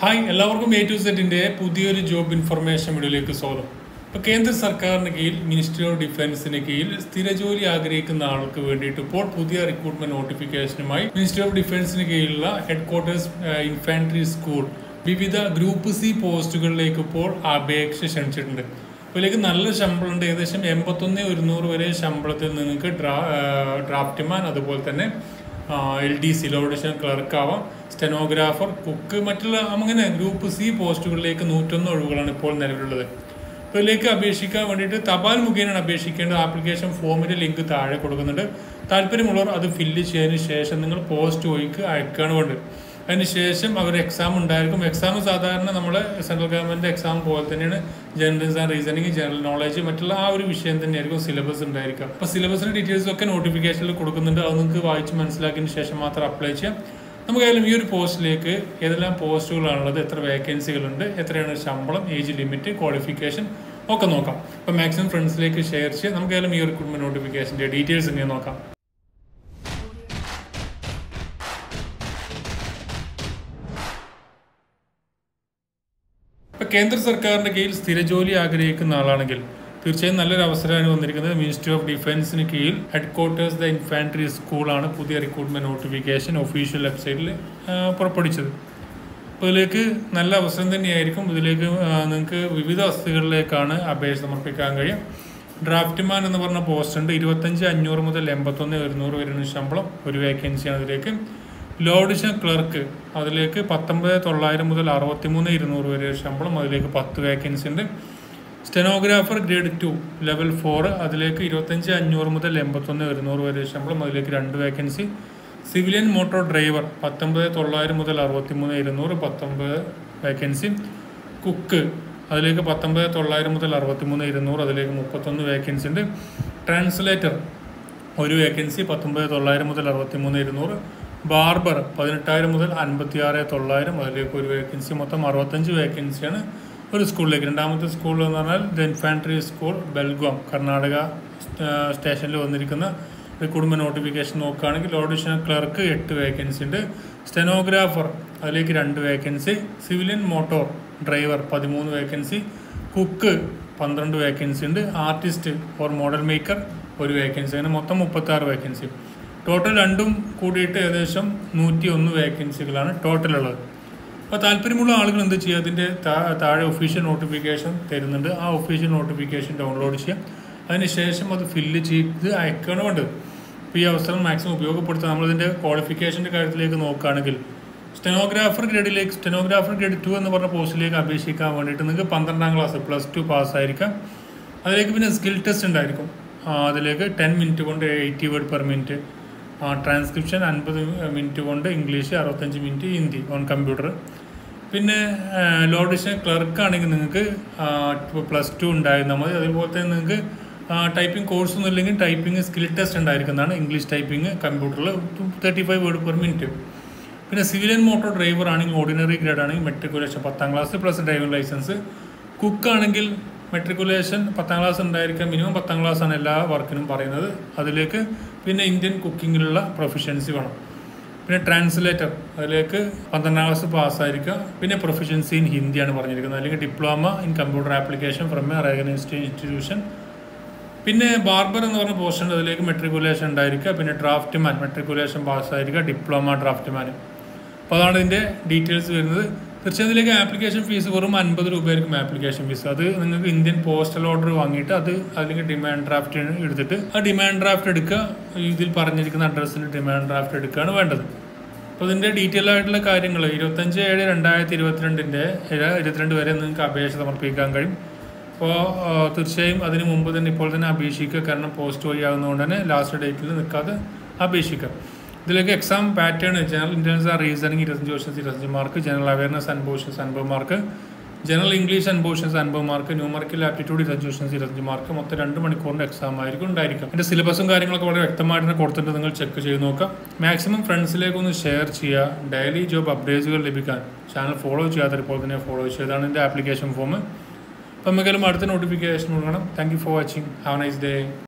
hi എല്ലാവർക്കും A to സെറ്റിന്റെ പുതിയൊരു ജോബ് ഇൻഫർമേഷൻ വീഡിയോയിലേക്ക് സ്വാഗതം ഇപ്പോൾ കേന്ദ്ര സർക്കാരിന് കീഴിൽ മിനിസ്ട്രി ഓഫ് ഡിഫൻസിന് കീഴിൽ സ്ഥിര ജോലി ആഗ്രഹിക്കുന്ന ആൾക്ക് വേണ്ടിയിട്ട് ഇപ്പോൾ പുതിയ റിക്രൂട്ട്മെന്റ് നോട്ടിഫിക്കേഷനുമായി മിനിസ്ട്രി ഓഫ് ഡിഫൻസിന് കീഴിലുള്ള ഹെഡ് ക്വാർട്ടേഴ്സ് ഇൻഫാൻട്രി സ്കൂൾ വിവിധ ഗ്രൂപ്പ് സി പോസ്റ്റുകളിലേക്ക് ഇപ്പോൾ അപേക്ഷ ക്ഷണിച്ചിട്ടുണ്ട് ഇതിലേക്ക് നല്ല ശമ്പളമുണ്ട് ഏകദേശം എൺപത്തൊന്ന് ഒരുന്നൂറ് വരെ ശമ്പളത്തിൽ നിങ്ങൾക്ക് ഡ്രാ ഡ്രാഫ്റ്റ്മാൻ അതുപോലെ തന്നെ എൽ ഡി സി ലോഡിഷൻ ക്ലർക്ക് ആവാം സ്റ്റെനോഗ്രാഫർ കുക്ക് മറ്റുള്ള അങ്ങനെ ഗ്രൂപ്പ് സി പോസ്റ്റുകളിലേക്ക് നൂറ്റൊന്ന് ഒഴിവുകളാണ് ഇപ്പോൾ നിലവിലുള്ളത് അപ്പോൾ ഇതിലേക്ക് അപേക്ഷിക്കാൻ വേണ്ടിയിട്ട് തപാൽ മുഖേനയാണ് അപേക്ഷിക്കേണ്ടത് ആപ്ലിക്കേഷൻ ഫോമിൻ്റെ ലിങ്ക് താഴെ കൊടുക്കുന്നുണ്ട് താല്പര്യമുള്ളവർ അത് ഫില്ല് ചെയ്തതിന് ശേഷം നിങ്ങൾ പോസ്റ്റ് വഴിക്ക് അയക്കുകയാണ് വേണ്ടത് അതിന് ശേഷം അവർ എക്സാം ഉണ്ടായിരിക്കും എക്സാം സാധാരണ നമ്മളെ സെൻട്രൽ ഗവൺമെൻറ് എക്സാം പോലെ തന്നെയാണ് generals and reasoning general knowledge മറ്റുള്ള ആ ഒരു വിഷയം തന്നെയായിരിക്കും സിലബസ് ഉണ്ടായിരിക്കുക അപ്പോൾ സിലബസിൻ്റെ ഡീറ്റെയിൽസ് ഒക്കെ നോട്ടിഫിക്കേഷനിൽ കൊടുക്കുന്നുണ്ട് അത് നിങ്ങൾക്ക് വായിച്ച് മനസ്സിലാക്കിയതിന് ശേഷം മാത്രം അപ്ലൈ ചെയ്യാം നമുക്കായാലും ഈ ഒരു പോസ്റ്റിലേക്ക് ഏതെല്ലാം പോസ്റ്റുകളാണുള്ളത് എത്ര വേക്കൻസികളുണ്ട് എത്രയാണ് ശമ്പളം ഏജ് ലിമിറ്റ് ക്വാളിഫിക്കേഷൻ ഒക്കെ നോക്കാം അപ്പോൾ മാക്സിമം ഫ്രണ്ട്സിലേക്ക് ഷെയർ ചെയ്യാം നമുക്കായാലും ഈ റിക്രൂട്ട്മെന്റ് നോട്ടിഫിക്കേഷൻ്റെ ഡീറ്റെയിൽസ് ഇങ്ങനെ നോക്കാം ഇപ്പൊ കേന്ദ്ര സർക്കാരിന്റെ കീഴിൽ സ്ഥിരജോലി ആഗ്രഹിക്കുന്ന ആളാണെങ്കിൽ തീർച്ചയായും നല്ലൊരു അവസരമാണ് വന്നിരിക്കുന്നത് മിനിസ്ട്രി ഓഫ് ഡിഫൻസിന് കീഴിൽ ഹെഡ് ക്വാർട്ടേഴ്സ് ദ ഇൻഫാൻട്രി സ്കൂളാണ് പുതിയ റിക്രൂട്ട്മെന്റ് നോട്ടിഫിക്കേഷൻ ഒഫീഷ്യൽ വെബ്സൈറ്റിൽ പുറപ്പെടുവിച്ചത് അപ്പോൾ ഇതിലേക്ക് നല്ല അവസരം തന്നെയായിരിക്കും ഇതിലേക്ക് നിങ്ങൾക്ക് വിവിധ വസ്തുക്കളിലേക്കാണ് അപേക്ഷ സമർപ്പിക്കാൻ കഴിയും ഡ്രാഫ്റ്റ്മാൻ എന്ന് പറഞ്ഞ പോസ്റ്റ് ഉണ്ട് ഇരുപത്തഞ്ച് അഞ്ഞൂറ് മുതൽ എൺപത്തൊന്ന് ഒരുന്നൂറ് വരുന്ന ശമ്പളം ഒരു വേക്കൻസിയാണ് ഇതിലേക്ക് ലോഡിഷൻ ക്ലർക്ക് അതിലേക്ക് പത്തൊമ്പത് തൊള്ളായിരം മുതൽ അറുപത്തിമൂന്ന് ഇരുന്നൂറ് വരെ ശമ്പളം അതിലേക്ക് പത്ത് വേക്കൻസി ഉണ്ട് stenographer grade two level four അതിലേക്ക് ഇരുപത്തഞ്ച് അഞ്ഞൂറ് മുതൽ എൺപത്തൊന്ന് ഒരുന്നൂറ് വരെ ശമ്പളം അതിലേക്ക് രണ്ട് വേക്കൻസി സിവിലിയൻ മോട്ടോർ ഡ്രൈവർ പത്തൊമ്പത് തൊള്ളായിരം മുതൽ അറുപത്തിമൂന്ന് ഇരുന്നൂറ് പത്തൊമ്പത് വേക്കൻസി കുക്ക് അതിലേക്ക് പത്തൊമ്പത് തൊള്ളായിരം മുതൽ അറുപത്തിമൂന്ന് ഇരുന്നൂറ് അതിലേക്ക് മുപ്പത്തൊന്ന് വേക്കൻസി ഉണ്ട് ട്രാൻസ്ലേറ്റർ ഒരു വേക്കൻസി പത്തൊമ്പത് തൊള്ളായിരം മുതൽ അറുപത്തിമൂന്ന് ഇരുന്നൂറ് ബാർബർ പതിനെട്ടായിരം മുതൽ അൻപത്തി ആറ് തൊള്ളായിരം അതിലേക്ക് ഒരു വേക്കൻസി മൊത്തം അറുപത്തഞ്ച് വേക്കൻസിയാണ് ഒരു സ്കൂളിലേക്ക് രണ്ടാമത്തെ സ്കൂൾ എന്ന് പറഞ്ഞാൽ the infantry school Belgaum Karnataka സ്റ്റേഷനിൽ വന്നിരിക്കുന്ന റിക്രൂട്ട്മെന്റ് നോട്ടിഫിക്കേഷൻ നോക്കുകയാണെങ്കിൽ ഓഡിഷൻ ക്ലർക്ക് എട്ട് വേക്കൻസി ഉണ്ട് സ്റ്റെനോഗ്രാഫർ അതിലേക്ക് രണ്ട് വേക്കൻസി സിവിലിയൻ മോട്ടോർ ഡ്രൈവർ പതിമൂന്ന് വേക്കൻസി കുക്ക് പന്ത്രണ്ട് വേക്കൻസി ഉണ്ട് ആർട്ടിസ്റ്റ് ഓർ മോഡൽ മേക്കർ ഒരു വേക്കൻസി അങ്ങനെ മൊത്തം മുപ്പത്താറ് വേക്കൻസി ടോട്ടൽ രണ്ടും കൂടിയിട്ട് ഏകദേശം നൂറ്റി ഒന്ന് വേക്കൻസികളാണ് ടോട്ടൽ ഉള്ളത് അപ്പോൾ താല്പര്യമുള്ള ആളുകൾ എന്ത് ചെയ്യുക അതിൻ്റെ താഴെ ഒഫീഷ്യൽ നോട്ടിഫിക്കേഷൻ തരുന്നുണ്ട് ആ ഒഫീഷ്യൽ നോട്ടിഫിക്കേഷൻ ഡൗൺലോഡ് ചെയ്യാം അതിനുശേഷം അത് ഫില്ല് ചെയ്ത് അയക്കുകയാണ് വേണ്ടത് അപ്പോൾ ഈ അവസരം മാക്സിമം ഉപയോഗപ്പെടുത്തുക നമ്മളിതിൻ്റെ ക്വാളിഫിക്കേഷൻ്റെ കാര്യത്തിലേക്ക് നോക്കുകയാണെങ്കിൽ സ്റ്റെനോഗ്രാഫർ ഗ്രേഡിലേക്ക് സ്റ്റെനോഗ്രാഫർ ഗ്രേഡ് ടു എന്ന് പറഞ്ഞ പോസ്റ്റിലേക്ക് അപേക്ഷിക്കാൻ വേണ്ടിയിട്ട് നിങ്ങൾക്ക് പന്ത്രണ്ടാം ക്ലാസ് പ്ലസ് ടു പാസ്സായിരിക്കാം അതിലേക്ക് പിന്നെ സ്കിൽ ടെസ്റ്റ് ഉണ്ടായിരിക്കും അതിലേക്ക് ടെൻ മിനിറ്റ് കൊണ്ട് eighty word per minute transcription അൻപത് മിനിറ്റ് കൊണ്ട് ഇംഗ്ലീഷ് അറുപത്തഞ്ച് മിനിറ്റ് ഹിന്ദി ഓൺ കമ്പ്യൂട്ടർ പിന്നെ ലോഡിഷൻ ക്ലർക്ക് ആണെങ്കിൽ നിങ്ങൾക്ക് പ്ലസ് ടു ഉണ്ടായിരുന്നാൽ മതി അതുപോലെ തന്നെ നിങ്ങൾക്ക് ടൈപ്പിംഗ് കോഴ്സ് ഒന്നും ഇല്ലെങ്കിൽ ടൈപ്പിംഗ് സ്കിൽ ടെസ്റ്റ് ഉണ്ടായിരിക്കുന്നതാണ് ഇംഗ്ലീഷ് ടൈപ്പിംഗ് കമ്പ്യൂട്ടറിൽ thirty five word per minute പിന്നെ സിവിലിയൻ മോട്ടോർ ഡ്രൈവർ ആണെങ്കിൽ ഓർഡിനറി ഗ്രേഡ് ആണെങ്കിൽ മെട്രിക്കുലേഷൻ പത്താം class plus driving licence cook ആണെങ്കിൽ മെട്രിക്കുലേഷൻ പത്താം ക്ലാസ് ഉണ്ടായിരിക്കാം മിനിമം പത്താം ക്ലാസ് ആണ് എല്ലാ വർക്കിനും പറയുന്നത് അതിലേക്ക് പിന്നെ ഇന്ത്യൻ കുക്കിങ്ങിലുള്ള പ്രൊഫഷ്യൻസി വേണം പിന്നെ ട്രാൻസ്ലേറ്റർ അതിലേക്ക് പന്ത്രണ്ടാം ക്ലാസ് പാസ്സായിരിക്കുക പിന്നെ പ്രൊഫഷ്യൻസി ഇൻ ഹിന്ദിയാണ് പറഞ്ഞിരിക്കുന്നത് അല്ലെങ്കിൽ diploma in computer application from a recognised institution പിന്നെ ബാർബർ എന്ന് പറഞ്ഞ പോസ്റ്റ് ഉണ്ട് അതിലേക്ക് മെട്രിക്കുലേഷൻ ഉണ്ടായിരിക്കുക പിന്നെ ഡ്രാഫ്റ്റ്മാൻ മെട്രിക്കുലേഷൻ പാസ്സായിരിക്കുക ഡിപ്ലോമ ഡ്രാഫ്റ്റ്മാൻ അപ്പോൾ അതാണ് ഇതിൻ്റെ ഡീറ്റെയിൽസ് വരുന്നത് തീർച്ചയായും ഇതിലേക്ക് ആപ്ലിക്കേഷൻ ഫീസ് വെറും അൻപത് രൂപയായിരിക്കും ആപ്ലിക്കേഷൻ ഫീസ് അത് നിങ്ങൾക്ക് ഇന്ത്യൻ പോസ്റ്റൽ ഓർഡർ വാങ്ങിയിട്ട് അത് അല്ലെങ്കിൽ ഡിമാൻഡ് ഡ്രാഫ്റ്റ് എടുത്തിട്ട് ആ ഡിമാൻഡ് ഡ്രാഫ്റ്റ് എടുക്കുക ഇതിൽ പറഞ്ഞിരിക്കുന്ന അഡ്രസ്സിൽ ഡിമാൻഡ് ഡ്രാഫ്റ്റ് എടുക്കുകയാണ് വേണ്ടത് അപ്പോൾ ഇതിൻ്റെ ഡീറ്റെയിൽ ആയിട്ടുള്ള കാര്യങ്ങൾ ഇരുപത്തഞ്ച് ഏഴ് രണ്ടായിരത്തി ഇരുപത്തിരണ്ടിൻ്റെ ഇരുപത്തിരണ്ട് വരെ നിങ്ങൾക്ക് അപേക്ഷ സമർപ്പിക്കാൻ കഴിയും അപ്പോൾ തീർച്ചയായും അതിന് മുമ്പ് തന്നെ ഇപ്പോൾ തന്നെ അപേക്ഷിക്കുക കാരണം പോസ്റ്റ് വഴിയാകുന്നതുകൊണ്ട് തന്നെ ലാസ്റ്റ് ഡേറ്റിൽ നിൽക്കാതെ അപേക്ഷിക്കാം ഇതിലേക്ക് exam pattern general intelligence uh reasoning ഇരുപത്തഞ്ച് ക്വസ്റ്റൻസ് ഇരുപത്തഞ്ച് മാർക്ക് ജനറൽ അവയർനെസ് അൻപോഷൻസ് അൻപത് മാർക്ക് ജനറൽ ഇംഗ്ലീഷ് അൻപോഷൻസ് അൻപത് മാർക്ക് ന്യൂമർക്കൽ ആപ്റ്റിറ്റ്യൂഡ് ഇരുപത്തഞ്ച് ക്വസ്റ്റൻസ് ഇരുപത്തഞ്ച് മാർക്ക് മൊത്തം രണ്ട് മണിക്കൂറിൻ്റെ എക്സാം ആയിരിക്കും ഉണ്ടായിരിക്കും എൻ്റെ സിലബസും കാര്യങ്ങളൊക്കെ വളരെ വ്യക്തമായിട്ട് തന്നെ കൊടുത്തിട്ട് നിങ്ങൾ ചെക്ക് ചെയ്ത് നോക്കാം മാക്സിമം ഫ്രണ്ട്സിലേക്ക് ഒന്ന് ഷെയർ ചെയ്യുക ഡെയിലി ജോബ് അപ്ഡേറ്റ്സുകൾ ലഭിക്കാൻ ചാനൽ ഫോളോ ചെയ്യാത്ത ഇപ്പോൾ തന്നെ ഫോളോ ചെയ്തതാണ് എൻ്റെ ആപ്ലിക്കേഷൻ ഫോം അപ്പം നമുക്കെല്ലാം അടുത്ത നോട്ടിഫിക്കേഷൻ കൊടുക്കണം thank you for watching have nice day